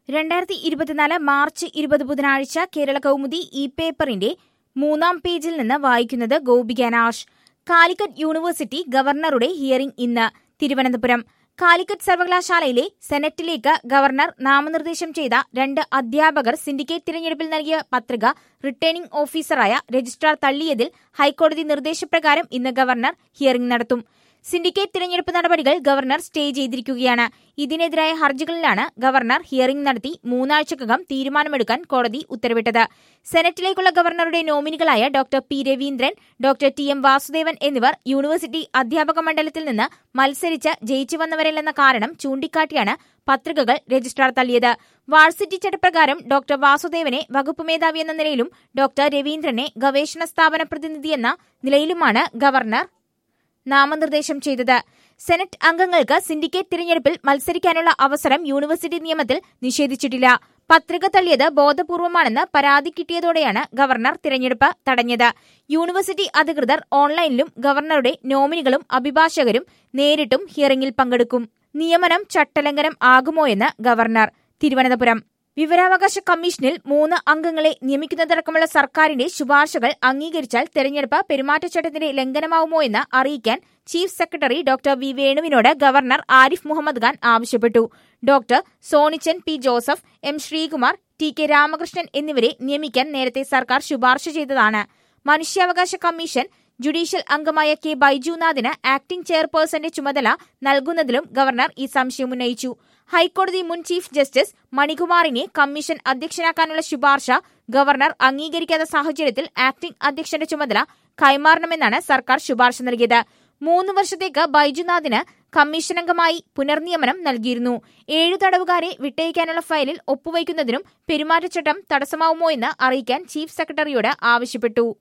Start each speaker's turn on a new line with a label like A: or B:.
A: രണ്ടായിരത്തി ഇരുപത്തിനാല് മാർച്ച് ഇരുപത് ബുധനാഴ്ച കേരള കൗമുദി ഇ പേപ്പറിന്റെ മൂന്നാം പേജിൽ നിന്ന് വായിക്കുന്നത് ഗോപിക നാഷ് കാലിക്കറ്റ് യൂണിവേഴ്സിറ്റി ഗവർണറുടെ ഹിയറിംഗ് ഇന്ന് തിരുവനന്തപുരം കാലിക്കറ്റ് സർവകലാശാലയിലെ സെനറ്റിലേക്ക് ഗവർണർ നാമനിർദ്ദേശം ചെയ്ത രണ്ട് അധ്യാപകർ സിൻഡിക്കേറ്റ് തിരഞ്ഞെടുപ്പിൽ നൽകിയ പത്രിക റിട്ടേണിംഗ് ഓഫീസറായ രജിസ്ട്രാർ തള്ളിയതിൽ ഹൈക്കോടതി നിർദ്ദേശപ്രകാരം ഇന്ന് ഗവർണർ ഹിയറിംഗ് നടത്തും സിൻഡിക്കേറ്റ് തിരഞ്ഞെടുപ്പ് നടപടികൾ ഗവർണർ സ്റ്റേ ചെയ്തിരിക്കുകയാണ് ഇതിനെതിരായ ഹർജികളിലാണ് ഗവർണർ ഹിയറിംഗ് നടത്തി മൂന്നാഴ്ചക്കകം തീരുമാനമെടുക്കാൻ കോടതി ഉത്തരവിട്ടത് സെനറ്റിലേക്കുള്ള ഗവർണറുടെ നോമിനികളായ doctor P Raveendran doctor T M Vasudevan എന്നിവർ യൂണിവേഴ്സിറ്റി അധ്യാപക മണ്ഡലത്തിൽ നിന്ന് മത്സരിച്ച് ജയിച്ചു വന്നവരല്ലെന്ന കാരണം ചൂണ്ടിക്കാട്ടിയാണ് പത്രികകൾ രജിസ്ട്രാർ തള്ളിയത് വാഴ്സിറ്റി ചട്ടപ്രകാരം ഡോക്ടർ വാസുദേവനെ വകുപ്പ് മേധാവി എന്ന നിലയിലും ഡോക്ടർ രവീന്ദ്രനെ ഗവേഷണ സ്ഥാപന പ്രതിനിധി എന്ന നിലയിലുമാണ് ഗവർണർ നാമനിർദ്ദേശം ചെയ്തത് സെനറ്റ് അംഗങ്ങൾക്ക് സിൻഡിക്കേറ്റ് തിരഞ്ഞെടുപ്പിൽ മത്സരിക്കാനുള്ള അവസരം യൂണിവേഴ്സിറ്റി നിയമത്തിൽ നിഷേധിച്ചിട്ടില്ല പത്രിക തള്ളിയത് ബോധപൂർവമാണെന്ന് പരാതി കിട്ടിയതോടെയാണ് ഗവർണർ തിരഞ്ഞെടുപ്പ് തടഞ്ഞത് യൂണിവേഴ്സിറ്റി അധികൃതർ ഓൺലൈനിലും ഗവർണറുടെ നോമിനികളും അഭിഭാഷകരും നേരിട്ടും ഹിയറിംഗിൽ പങ്കെടുക്കും നിയമനം ചട്ടലംഘനം ആകുമോയെന്ന് ഗവർണർ തിരുവനന്തപുരം വിവരാവകാശ കമ്മീഷനിൽ മൂന്ന് അംഗങ്ങളെ നിയമിക്കുന്നതടക്കമുള്ള സർക്കാരിന്റെ ശുപാർശകൾ അംഗീകരിച്ചാൽ തെരഞ്ഞെടുപ്പ് പെരുമാറ്റച്ചട്ടത്തിന്റെ ലംഘനമാവുമോ എന്ന് അറിയിക്കാൻ ചീഫ് സെക്രട്ടറി ഡോക്ടർ വി വേണുവിനോട് ഗവർണർ ആരിഫ് മുഹമ്മദ് ഖാൻ ആവശ്യപ്പെട്ടു doctor Sonichan P Joseph M Sreekumar T K Ramakrishnan എന്നിവരെ നിയമിക്കാൻ നേരത്തെ സർക്കാർ ശുപാർശ ചെയ്തതാണ് മനുഷ്യാവകാശ കമ്മീഷൻ ജുഡീഷ്യൽ അംഗമായ കെ ബൈജുനാഥിന് ആക്ടിംഗ് ചെയർപേഴ്സന്റെ ചുമതല നൽകുന്നതിലും ഗവർണർ ഈ സംശയം ഉന്നയിച്ചു ഹൈക്കോടതി മുൻ ചീഫ് ജസ്റ്റിസ് മണികുമാറിനെ കമ്മീഷൻ അധ്യക്ഷനാക്കാനുള്ള ശുപാർശ ഗവർണർ അംഗീകരിക്കാത്ത സാഹചര്യത്തിൽ ആക്ടിംഗ് അധ്യക്ഷന്റെ ചുമതല കൈമാറണമെന്നാണ് സർക്കാർ ശുപാർശ നൽകിയത് മൂന്ന് വർഷത്തേക്ക് ബൈജുനാഥിന് കമ്മീഷൻ അംഗമായി പുനർനിയമനം നൽകിയിരുന്നു ഏഴു തടവുകാരെ വിട്ടയക്കാനുള്ള ഫയലിൽ ഒപ്പുവയ്ക്കുന്നതിനും പെരുമാറ്റച്ചട്ടം തടസ്സമാവുമോ എന്ന് അറിയിക്കാൻ ചീഫ് സെക്രട്ടറിയോട് ആവശ്യപ്പെട്ടു